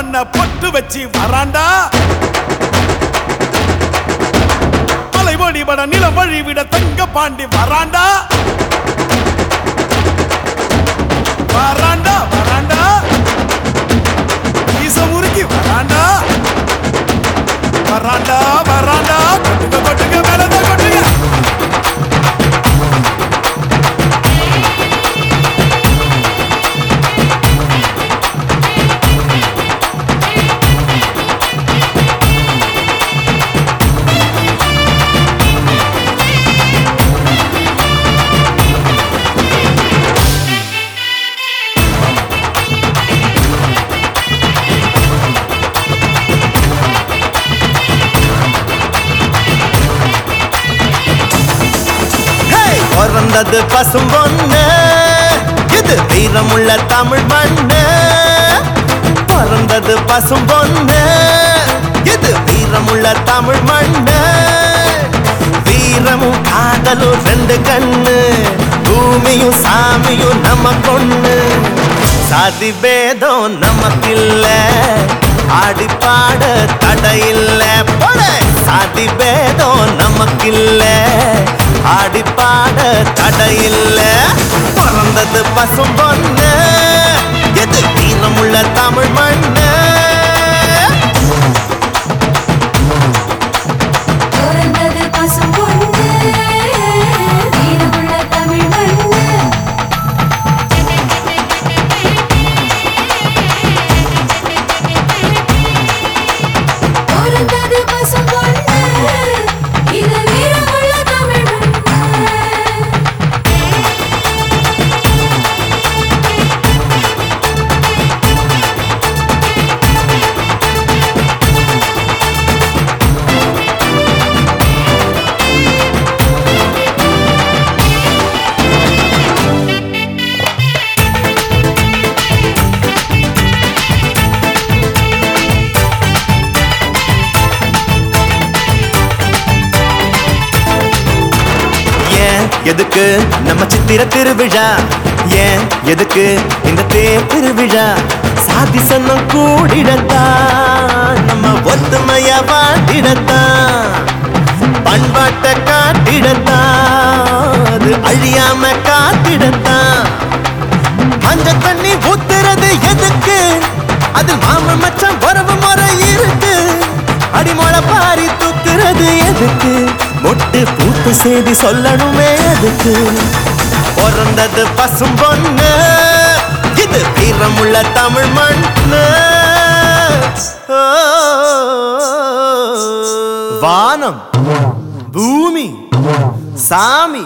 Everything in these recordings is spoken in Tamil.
பண்ண பொட்டு வச்சு வராண்டா மலை வழிபட நிலம் வழிவிட தங்க பாண்டி வராண்டா வராண்டா வராண்டா மீச முறுக்கி வராண்டா வராண்டா வராண்டா கொட்டுங்க கொட்டுங்க மேலத கொட்டுங்க ஹேய்! பிறந்தது பசும் பொண்ணு இது வீரமுள்ள தமிழ் மண்ணு பிறந்தது பசும் பொண்ணு இது வீரமுள்ள தமிழ் மண்ணு வீரமும் காதலும் ரெண்டு கண்ணு பூமியும் சாமியும் நம்ம கொண்ணு சாதி பேதம் நமக்கில்ல ஆடி பாட தடையில்ல போல சாதி பேதம் நமக்கில்ல ஆடி பாட தடையில்ல பிறந்தது பசும் பொண்ணு எது வீரமுள்ள தமிழ் மண்ணு பிறந்தது பசும் பொண்ணு வீரமுள்ள தமிழ் மண்ணு பிறந்தது பசும் பொண்ணு இது வீரமுள்ள தமிழ் மண்ணு ஏன் எதுக்கு நம்ம சித்திர திருவிழா ஏன் எதுக்கு இந்த தேர் திருவிழா சாதி சன்னம் கூடிடத்தான் நம்ம ஒத்துமைய வாட்டிடத்தான் பண்பாட்டை காட்டிடத்தான் அது அழியாம காத்திடத்தான் மஞ்ச தண்ணி ஊத்துறது எதுக்கு அது மாம மச்சான் உறவு முறை இருக்கு அடிமொழ பாரி தூக்குறது எதுக்கு மொட்டு பூத்து செய்தி சொல்லணுமே எதுக்கு பிறந்தது பசும் பொண்ணு இது வீரமுள்ள தமிழ் மண்ணு ஓ, வானம் பூமி சாமி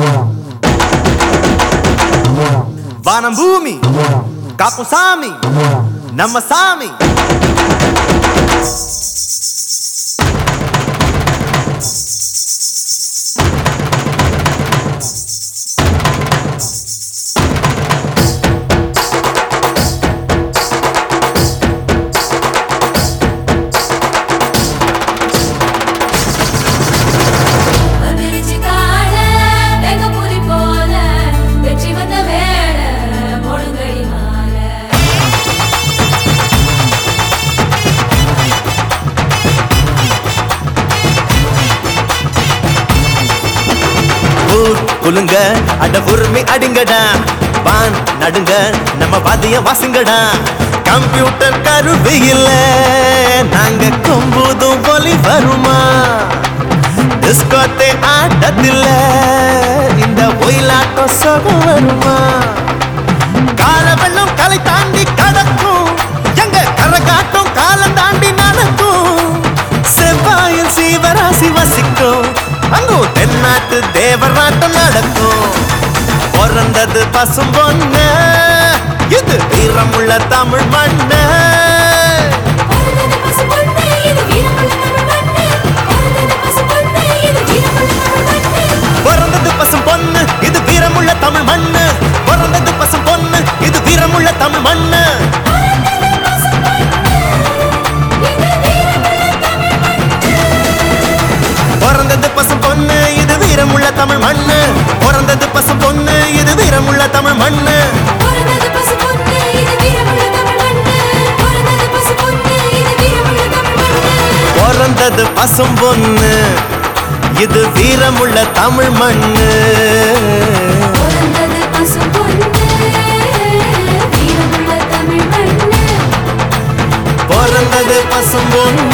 வானம் பூமி காப்பு சாமி நம்ம சாமி வந்துருச்சு கால வெங்க புலி போல வெற்றி வந்த வேள முழுங்கடி மாலை ஊர் குலுங்க அட உரிமை அடிங்கடா வான் நடுங்க நம்ம வாதிய வாசுங்கடா கம்ப்யூட்டர் கருவி இல்ல நாங்க கும்புதும் ஒலி வருமா டிஸ்கோத்தே ஆட்டத்தில்ல இந்த ஒயிலாட்டம் சுகம் வருமா கால வெள்ளம் கலை தாண்டி கடக்கும் எங்க கரகாட்டம் காலம் தாண்டி நடக்கும் செவ்வாயில் சீவராசி வசிக்கும் அங்கும் தென்னாட்டு தேவராட்டம் நடக்கும் பிறந்தது பசும் பொண்ணு இது வீரமுள்ள தமிழ் மண்ணு பிறந்தது பசு பொண்ணு இது வீரமுள்ள தமிழ் மண்ணு பிறந்தது பசு பொண்ணு இது வீரமுள்ள தமிழ் மண்ணு பிறந்தது பசும் பொண்ணு இது வீரமுள்ள தமிழ் மண்ணு பிறந்தது பசும் பொண்ணு இது வீரமுள்ள தமிழ் மண்ணு பிறந்தது பசும் பொண்ணு இது வீரமுள்ள தமிழ் மண்ணு பிறந்தது பசும் பொண்ணு இது வீரமுள்ள தமிழ் மண்ணு பிறந்தது பசு பொண்ணு இது வீரமுள்ள தமிழ் மண்ணு பிறந்தது பசு பொண்ணு பசும் பொண்ணு இது வீரமுள்ள தமிழ் மண்ணு பிறந்தது பசும்பொன்னு வீரமுள்ள தமிழ் மண்ணு பிறந்தது பசும் பொண்ணு